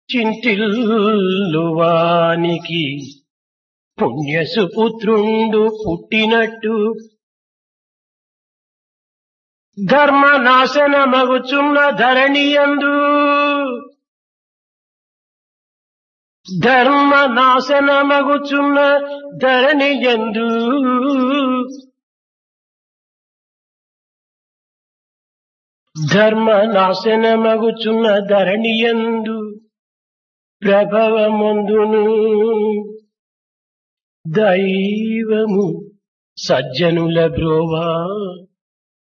చింతిల్లువానికి పుణ్యసుపుత్రుండు పుట్టినట్టు ధర్మ నాశనమగుచున్న ధరణియందు ధర్మ నాశనమగుచున్న ధరణియందు ధర్మ నాశనమగుచున్న ధరణియందు ప్రభవమందును దైవము సజ్జనుల బ్రోవా